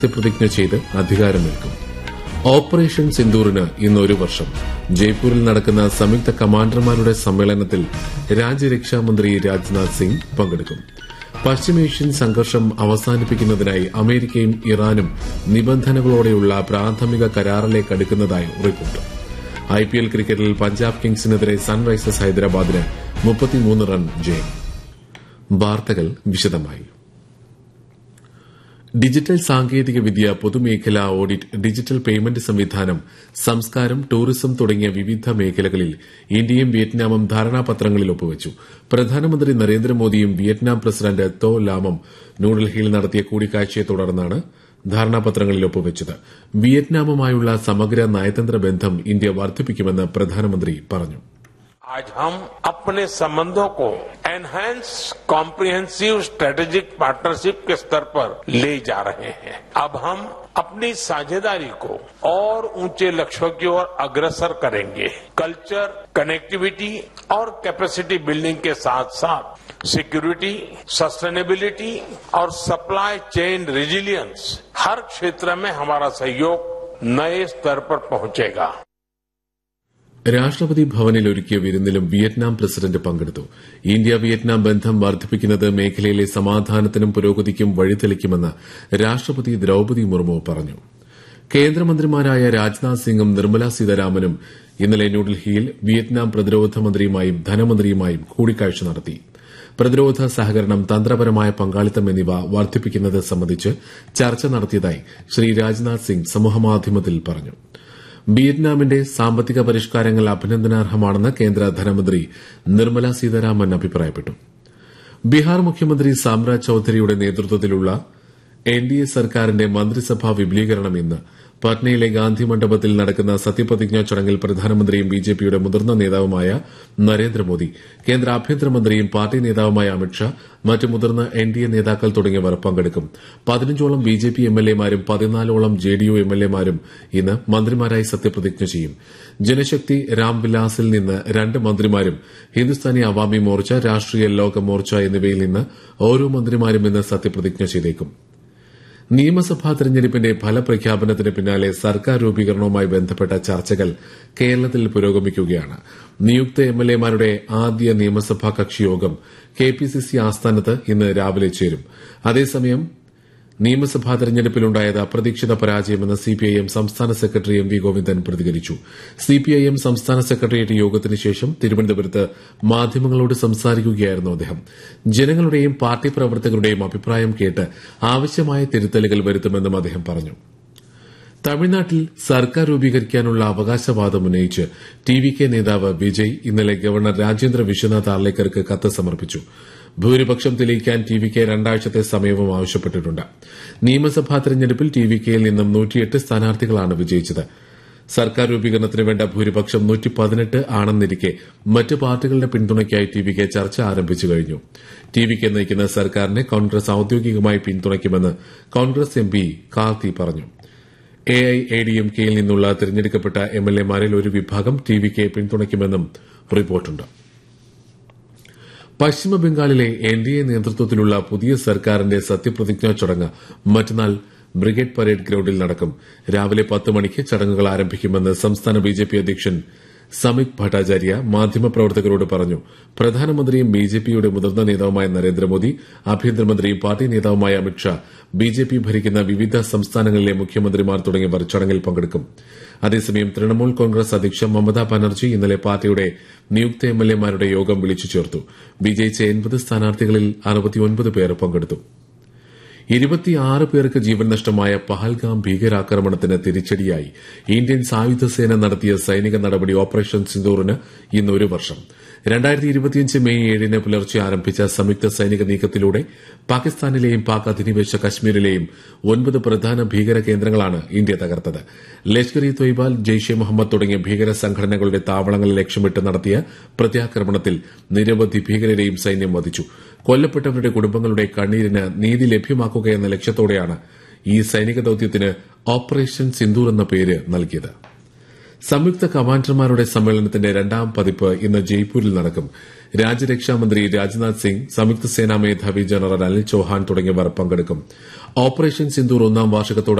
സത്യപ്രതിജ്ഞ ചെയ്ത് അധികാരമേൽക്കും ഓപ്പറേഷൻ സിന്ദൂറിന് ഇന്ന് ഒരു വർഷം ജയ്പൂരിൽ നടക്കുന്ന സംയുക്ത കമാൻഡർമാരുടെ സമ്മേളനത്തിൽ രാജ്യരക്ഷാമന്ത്രി രാജ്നാഥ് സിംഗ് പങ്കെടുക്കും പശ്ചിമേഷ്യൻ സംഘർഷം അവസാനിപ്പിക്കുന്നതിനായി അമേരിക്കയും ഇറാനും നിബന്ധനകളോടെയുള്ള പ്രാഥമിക കരാറിലേക്ക് അടുക്കുന്നതായി റിപ്പോർട്ട് ഐപിഎൽ ക്രിക്കറ്റിൽ പഞ്ചാബ് കിങ്സിനെതിരെ സൺറൈസേഴ്സ് ഹൈദരാബാദിന് മുപ്പത്തിമൂന്ന് റൺ ജയം വാർത്തകൾ വിശദമായി ഡിജിറ്റൽ സാങ്കേതിക വിദ്യ പൊതുമേഖലാ ഓഡിറ്റ് ഡിജിറ്റൽ പേയ്മെന്റ് സംവിധാനം സംസ്കാരം ടൂറിസം തുടങ്ങിയ വിവിധ മേഖലകളിൽ ഇന്ത്യയും വിയറ്റ്നാമും ധാരണാപത്രങ്ങളിൽ ഒപ്പുവച്ചു പ്രധാനമന്ത്രി നരേന്ദ്രമോദിയും വിയറ്റ്നാം പ്രസിഡന്റ് തോ ലാമും ന്യൂഡൽഹിയിൽ നടത്തിയ കൂടിക്കാഴ്ചയെ തുടർന്നാണ് ധാരണാപത്രങ്ങളിൽ ഒപ്പുവച്ചത് വിയറ്റ്നാമുമായുള്ള സമഗ്ര നയതന്ത്ര ബന്ധം ഇന്ത്യ വർദ്ധിപ്പിക്കുമെന്ന് പ്രധാനമന്ത്രി പറഞ്ഞു आज हम अपने संबंधों को एनहेंस कॉम्प्रिहेंसिव स्ट्रेटेजिक पार्टनरशिप के स्तर पर ले जा रहे हैं अब हम अपनी साझेदारी को और ऊंचे लक्ष्यों की ओर अग्रसर करेंगे कल्चर कनेक्टिविटी और कैपेसिटी बिल्डिंग के साथ साथ सिक्योरिटी सस्टेनेबिलिटी और सप्लाई चेन रेजिलियंस हर क्षेत्र में हमारा सहयोग नए स्तर पर पहुंचेगा രാഷ്ട്രപതി ഭവനിൽ ഒരുക്കിയ വിരുന്നിലും വിയറ്റ്നാം പ്രസിഡന്റ് പങ്കെടുത്തു ഇന്ത്യ വിയറ്റ്നാം ബന്ധം വർദ്ധിപ്പിക്കുന്നത് മേഖലയിലെ സമാധാനത്തിനും പുരോഗതിക്കും വഴിതെളിക്കുമെന്ന് രാഷ്ട്രപതി ദ്രൌപതി മുർമു പറഞ്ഞു കേന്ദ്രമന്ത്രിമാരായ രാജ്നാഥ് സിംഗും നിർമ്മല സീതാരാമനും ഇന്നലെ ന്യൂഡൽഹിയിൽ വിയറ്റ്നാം പ്രതിരോധ മന്ത്രിയുമായും ധനമന്ത്രിയുമായും കൂടിക്കാഴ്ച നടത്തി പ്രതിരോധ സഹകരണം തന്ത്രപരമായ പങ്കാളിത്തം എന്നിവ വർദ്ധിപ്പിക്കുന്നത് സംബന്ധിച്ച് ചർച്ച നടത്തിയതായി ശ്രീ രാജ്നാഥ് സിംഗ് സമൂഹമാധ്യമത്തിൽ പറഞ്ഞു വിയറ്റ്നാമിന്റെ സാമ്പത്തിക പരിഷ്കാരങ്ങൾ അഭിനന്ദനാർഹമാണെന്ന് കേന്ദ്ര ധനമന്ത്രി നിർമ്മല സീതാരാമൻ അഭിപ്രായപ്പെട്ടു ബീഹാർ മുഖ്യമന്ത്രി സാമ്രാജ് ചൌധരിയുടെ നേതൃത്വത്തിലുള്ള എൻ ഡി എ സർക്കാരിന്റെ മന്ത്രിസഭാ വിപുലീകരണം ഇന്ന് പട്നയിലെ ഗാന്ധി മണ്ഡപത്തിൽ നടക്കുന്ന സത്യപ്രതിജ്ഞാ ചടങ്ങിൽ പ്രധാനമന്ത്രിയും ബിജെപിയുടെ മുതിർന്ന നേതാവുമായ നരേന്ദ്രമോദി കേന്ദ്ര ആഭ്യന്തരമന്ത്രിയും പാർട്ടി നേതാവുമായ അമിത്ഷാ മറ്റ് മുതിർന്ന എൻ ഡി എ നേതാക്കൾ തുടങ്ങിയവർ പങ്കെടുക്കും പതിനഞ്ചോളം ബിജെപി എംഎൽഎമാരും പതിനാലോളം ജെഡിയു എംഎൽഎമാരും ഇന്ന് മന്ത്രിമാരായി സത്യപ്രതിജ്ഞ ചെയ്യും ജനശക്തി രാംവിലാസിൽ നിന്ന് രണ്ട് മന്ത്രിമാരും ഹിന്ദുസ്ഥാനി അവാമി മോർച്ച രാഷ്ട്രീയ ലോക മോർച്ച എന്നിവയിൽ നിന്ന് ഓരോ മന്ത്രിമാരും ഇന്ന് സത്യപ്രതിജ്ഞ ചെയ്തേക്കും നിയമസഭാ തെരഞ്ഞെടുപ്പിന്റെ ഫലപ്രഖ്യാപനത്തിന് പിന്നാലെ സർക്കാർ രൂപീകരണവുമായി ബന്ധപ്പെട്ട ചർച്ചകൾ കേരളത്തിൽ പുരോഗമിക്കുകയാണ് നിയുക്ത എംഎൽഎമാരുടെ ആദ്യ നിയമസഭാ കക്ഷിയോഗം കെപിസിസി ആസ്ഥാനത്ത് ഇന്ന് രാവിലെ ചേരും അതേസമയം നിയമസഭാ തെരഞ്ഞെടുപ്പിലുണ്ടായത് അപ്രതീക്ഷിത പരാജയമെന്ന് സിപിഐഎം സംസ്ഥാന സെക്രട്ടറി എം വി ഗോവിന്ദൻ പ്രതികരിച്ചു സിപിഐഎം സംസ്ഥാന സെക്രട്ടേറിയറ്റ് യോഗത്തിന് ശേഷം തിരുവനന്തപുരത്ത് മാധ്യമങ്ങളോട് സംസാരിക്കുകയായിരുന്നു അദ്ദേഹം ജനങ്ങളുടെയും പാർട്ടി പ്രവർത്തകരുടെയും അഭിപ്രായം കേട്ട് ആവശ്യമായ തിരുത്തലുകൾ വരുത്തുമെന്നും അദ്ദേഹം പറഞ്ഞു തമിഴ്നാട്ടിൽ സർക്കാർ രൂപീകരിക്കാനുള്ള അവകാശവാദം ഉന്നയിച്ച് ടി വി കെ നേതാവ് വിജയ് ഇന്നലെ ഗവർണർ രാജേന്ദ്ര വിശ്വനാഥ് ആർലേക്കർക്ക് കത്ത് സമർപ്പിച്ചു ഭൂരിപക്ഷം തെളിയിക്കാൻ ടി വി കെ രണ്ടാഴ്ചത്തെ സമയവും ആവശ്യപ്പെട്ടിട്ടുണ്ട് നിയമസഭാ തെരഞ്ഞെടുപ്പിൽ ടി വി കെയിൽ നിന്നും നൂറ്റിയെട്ട് സ്ഥാനാർത്ഥികളാണ് വിജയിച്ചത് സർക്കാർ രൂപീകരണത്തിന് വേണ്ട ഭൂരിപക്ഷം നൂറ്റി പതിനെട്ട് ആണെന്നിരിക്കെ മറ്റ് പാർട്ടികളുടെ പിന്തുണയ്ക്കായി ടി വി കെ ചർച്ച ആരംഭിച്ചു കഴിഞ്ഞു ടി വി കെ നയിക്കുന്ന സർക്കാരിനെ കോൺഗ്രസ് ഔദ്യോഗികമായി പിന്തുണയ്ക്കുമെന്ന് കോൺഗ്രസ് എം പി കാർത്തി പറഞ്ഞു A I A D M കെയിൽ നിന്നുള്ള തിരഞ്ഞെടുക്കപ്പെട്ട എംഎൽഎമാരിൽ ഒരു വിഭാഗം ടി വി കെ പിന്തുണയ്ക്കുമെന്നും റിപ്പോർട്ടുണ്ട് പശ്ചിമബംഗാളിലെ എൻ ഡി എ നേതൃത്വത്തിലുള്ള പുതിയ സർക്കാരിന്റെ സത്യപ്രതിജ്ഞാ ചടങ്ങ് മറ്റന്നാൾ ബ്രിഗേഡ് പരേഡ് ഗ്രൌണ്ടിൽ നടക്കും രാവിലെ പത്ത് മണിക്ക് ചടങ്ങുകൾ ആരംഭിക്കുമെന്ന് സംസ്ഥാന ബിജെപി അധ്യക്ഷൻ സമിത് ഭട്ടാചാര്യ മാധ്യമപ്രവർത്തകരോട് പറഞ്ഞു പ്രധാനമന്ത്രിയും ബിജെപിയുടെ മുതിർന്ന നേതാവുമായ നരേന്ദ്രമോദി ആഭ്യന്തരമന്ത്രിയും പാർട്ടി നേതാവുമായ അമിത്ഷാ ബിജെപി ഭരിക്കുന്ന വിവിധ സംസ്ഥാനങ്ങളിലെ മുഖ്യമന്ത്രിമാർ തുടങ്ങിയവർ ചടങ്ങിൽ പങ്കെടുക്കും അതേസമയം തൃണമൂൽ കോൺഗ്രസ് അധ്യക്ഷ മമതാ ബാനർജി ഇന്നലെ പാർട്ടിയുടെ നിയുക്ത എംഎൽഎമാരുടെ യോഗം വിളിച്ചു ചേർത്തു വിജയിച്ച എൺപത് സ്ഥാനാർത്ഥികളിൽ അറുപത്തിയൊൻപത് പേർ പങ്കെടുത്തു ഇരുപത്തിയാറ് പേർക്ക് ജീവൻ നഷ്ടമായ പഹൽഗാം ഭീകരാക്രമണത്തിന് തിരിച്ചടിയായി ഇന്ത്യൻ സായുധ സേന നടത്തിയ സൈനിക നടപടി ഓപ്പറേഷൻ സിന്ദൂറിന് ഇന്ന് ഒരു വർഷം രണ്ടായിരത്തി ഇരുപത്തിയഞ്ച് മെയ് ഏഴിന് പുലർച്ചെ ആരംഭിച്ച സംയുക്ത സൈനിക നീക്കത്തിലൂടെ പാകിസ്ഥാനിലെയും പാക് അധിനിവേശ കശ്മീരിലെയും ഒൻപത് പ്രധാന ഭീകര കേന്ദ്രങ്ങളാണ് ഇന്ത്യ തകർത്തത് ലഷ്കർ ഇ തൊയ്ബ ജെയ്ഷെ മുഹമ്മദ് തുടങ്ങിയ ഭീകര സംഘടനകളുടെ താവളങ്ങൾ ലക്ഷ്യമിട്ട് നടത്തിയ പ്രത്യാക്രമണത്തിൽ നിരവധി ഭീകരരെയും സൈന്യം വധിച്ചു കൊല്ലപ്പെട്ടവരുടെ കുടുംബങ്ങളുടെ കണ്ണീരിന് നീതി ലഭ്യമാക്കുക എന്ന ലക്ഷ്യത്തോടെയാണ് ഈ സൈനിക ദൌത്യത്തിന് ഓപ്പറേഷൻ സിന്ദൂർ എന്ന പേര് നൽകിയത് സംയുക്ത കമാൻഡർമാരുടെ സമ്മേളനത്തിന്റെ രണ്ടാം പതിപ്പ് ഇന്ന് ജയ്പൂരിൽ നടക്കും രാജ്യരക്ഷാമന്ത്രി രാജ്നാഥ് സിംഗ് സംയുക്ത സേനാ മേധാവി ജനറൽ അനിൽ ചൌഹാൻ തുടങ്ങിയവർ പങ്കെടുക്കും ഓപ്പറേഷൻ സിന്ദൂർ ഒന്നാം വാർഷികത്തോട്